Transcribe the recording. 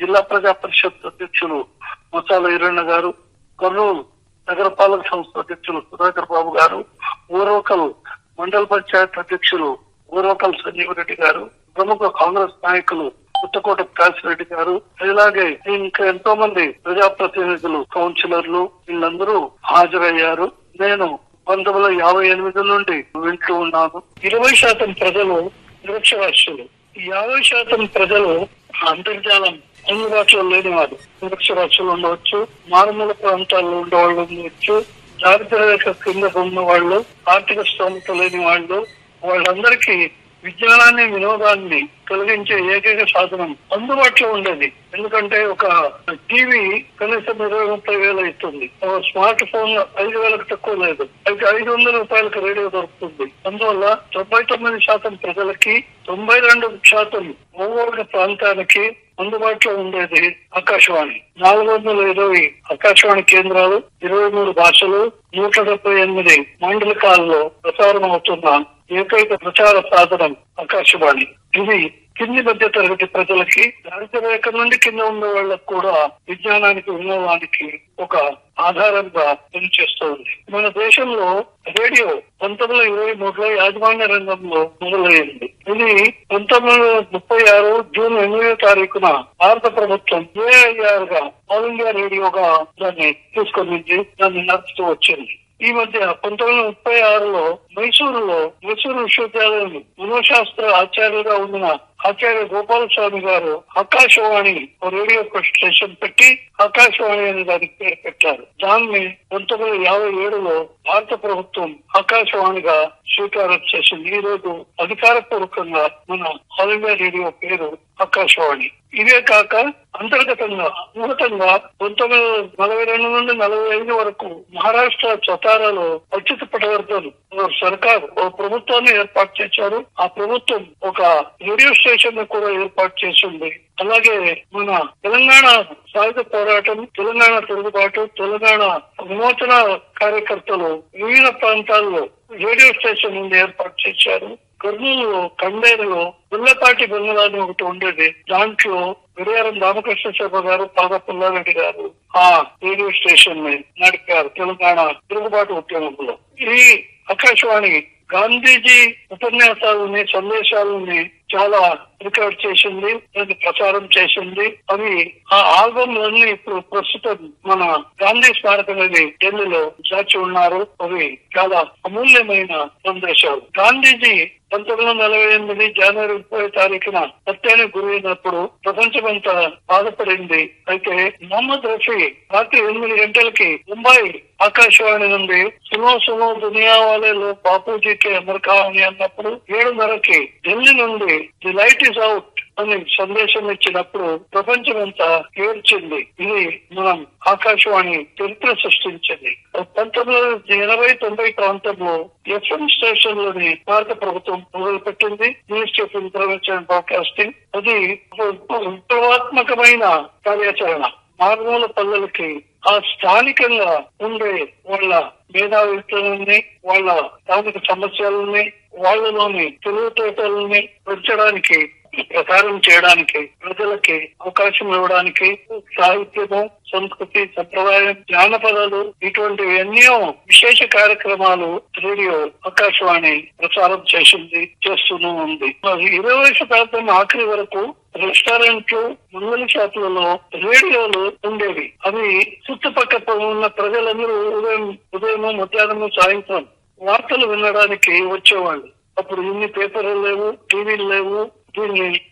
జిల్లా ప్రజా పరిషత్ అధ్యక్షులు ముసాల ఈరಣ್ణ గారు కర్నూలు నగరపాలక సంస్థ అధ్యక్షులు సుధాకర్ బాబు గారు ఊరవకల్ మండల పంచాయత్ అధ్యక్షులు ఊరవకల్ సంజీవ్ రెడ్డి గారు ప్రముఖ కాంగ్రెస్ నాయకులు పుట్టకోట కాశిరెడ్డి గారు ఇలాగే ఇంకా ఎంతో మంది ప్రజాప్రతినిధులు కౌన్సిలర్లు వీళ్ళందరూ హాజరయ్యారు నేను పంతొమ్మిది వందల యాభై ఎనిమిది నుండి వింటూ ఉన్నాను ఇరవై శాతం ప్రజలు నిరక్షరాస్యులు ఈ యాభై శాతం ప్రజలు అంతర్జాలం అందుబాటులో లేని వారు నిరక్షరాస్యులు ఉండవచ్చు మారుమూల ప్రాంతాల్లో ఉండేవాళ్ళు ఉండవచ్చు దారిద్ర్య రేఖ కింద ఉన్న వాళ్ళు ఆర్థిక స్తోమత లేని వాళ్ళు వాళ్ళందరికీ విజ్ఞానాన్ని వినోదాన్ని కలిగించే ఏకైక సాధనం అందుబాటులో ఉండేది ఎందుకంటే ఒక టీవీ కనీసం ఇరవై ముప్పై వేలు అవుతుంది ఒక స్మార్ట్ ఫోన్ ఐదు వేలకు తక్కువ లేదు అయితే ఐదు వందల రూపాయలకు రేడియో దొరుకుతుంది అందువల్ల తొంభై తొమ్మిది శాతం ప్రజలకి తొంభై రెండు శాతం భౌగోళిక ప్రాంతానికి అందుబాటులో ఉండేది ఆకాశవాణి నాలుగు వందల ఇరవై ఆకాశవాణి కేంద్రాలు ఇరవై మూడు భాషలు నూట డెబ్బై ఎనిమిది మండలికాల్లో ప్రసారం అవుతున్న ఏకైక ప్రచార సాధనం ఆకాశవాణి ఇది కింది మధ్య తరగతి ప్రజలకి దారిద్ర్య రేఖ నుండి కింద ఉన్న వాళ్ళకు కూడా విజ్ఞానానికి వినోదానికి ఒక ఆధారంగా పనిచేస్తోంది మన దేశంలో రేడియో పంతొమ్మిది వందల ఇరవై మూడులో యాజమాన్య రంగంలో మొదలైంది ఇది పంతొమ్మిది వందల ముప్పై ఆరు జూన్ ఎనిమిదో తారీఖున భారత ప్రభుత్వం ఏఐఆర్ గా ఆల్ ఇండియా రేడియోగా దాన్ని తీసుకొని దాన్ని నడుపుతూ వచ్చింది ఈ మధ్య పంతొమ్మిది వందల ముప్పై ఆరులో మైసూరులో మైసూరు విశ్వవిద్యాలయం మనోశాస్త్ర ఆచార్యులుగా ఉన్న ఆచార్య గోపాలస్వామి గారు ఆకాశవాణి ఓ రేడియో స్టేషన్ పెట్టి ఆకాశవాణి అనే దానికి పేరు పెట్టారు దాన్ని పంతొమ్మిది వందల యాభై ఏడులో భారత ప్రభుత్వం ఆకాశవాణిగా స్వీకారం చేసింది ఈ రోజు అధికారపూర్వకంగా మన ఆల్ ఇండియా రేడియో పేరు ఆకాశవాణి ఇవే కాక అంతర్గతంగా ఉన్నతంగా పంతొమ్మిది వందల నలభై రెండు నుండి నలభై ఐదు వరకు మహారాష్ట్ర సతారాలో అచ్యుత పటవర్ధన్ ఓ సర్కార్ ఓ ప్రభుత్వాన్ని ఏర్పాటు చేశారు ఆ ప్రభుత్వం ఒక రేడియో స్టేషన్ ను కూడా ఏర్పాటు చేసింది అలాగే మన తెలంగాణ సాయుధ పోరాటం తెలంగాణ తిరుగుబాటు తెలంగాణ విమోచన కార్యకర్తలు వివిధ ప్రాంతాల్లో రేడియో స్టేషన్ నుండి ఏర్పాటు చేశారు కర్నూలులో కండేరులో పుల్లపాటి బెంగళాని ఒకటి ఉండేది దాంట్లో విరయారం రామకృష్ణ శర్మ గారు పాద పుల్లారెడ్డి గారు ఆ రేడియో స్టేషన్ ని నడిపారు తెలంగాణ తిరుగుబాటు ఉద్యమంలో ఈ ఆకాశవాణి గాంధీజీ ఉపన్యాసాలని సందేశాలని చాలా రికార్డ్ చేసింది దాన్ని ప్రచారం చేసింది అవి ఆ ఆల్బమ్ అన్ని ఇప్పుడు ప్రస్తుతం మన గాంధీ స్మారకం అనేది ఢిల్లీలో దాచి ఉన్నారు అవి చాలా అమూల్యమైన సందేశాలు గాంధీజీ పంతొమ్మిది వందల నలభై ఎనిమిది జనవరి ముప్పై తారీఖున హత్యానికి గురైనప్పుడు ప్రపంచమంతా బాధపడింది అయితే మొహమ్మద్ రఫీ రాత్రి ఎనిమిది గంటలకి ముంబై ఆకాశవాణి నుండి సునో సునో దునియా వాలేలో బాపూజీకి అమెరికా అని అన్నప్పుడు ఏడున్నరకి ఢిల్లీ నుండి ది లైట్ ఇస్ అవుట్ అని సందేశం ఇచ్చినప్పుడు ప్రపంచమంతా ఏడ్చింది ఇది మనం ఆకాశవాణి చరిత్ర సృష్టించింది పంతొమ్మిది వందల ఎనభై తొంభై ప్రాంతంలో ఎఫ్ఎం స్టేషన్ లోని భారత ప్రభుత్వం మొదలుపెట్టింది మినిస్ట్రీ ఆఫ్ ఇన్ఫర్మేషన్ బ్రాడ్కాస్టింగ్ అది ఒక విప్లవాత్మకమైన కార్యాచరణ మారుమూల పల్లెలకి ఆ స్థానికంగా ఉండే వాళ్ళ మేధావిత్వాలని వాళ్ళ స్థానిక సమస్యలని వాళ్ళలోని తెలివితేటలని పెంచడానికి ప్రసారం చేయడానికి ప్రజలకి అవకాశం ఇవ్వడానికి సాహిత్యము సంస్కృతి సంప్రదాయం జానపదాలు ఇటువంటి ఎన్నో విశేష కార్యక్రమాలు రేడియో ఆకాశవాణి ప్రసారం చేసింది చేస్తూనే ఉంది మరి ఇరవై శతాబ్దం ఆఖరి వరకు రెస్టారెంట్లు మంగళ షాపులలో రేడియోలు ఉండేవి అవి చుట్టుపక్కల ఉన్న ప్రజలందరూ ఉదయం ఉదయం మధ్యాహ్నం సాయంత్రం వార్తలు వినడానికి వచ్చేవాళ్ళు అప్పుడు ఇన్ని పేపర్లు లేవు టీవీలు లేవు దీన్ని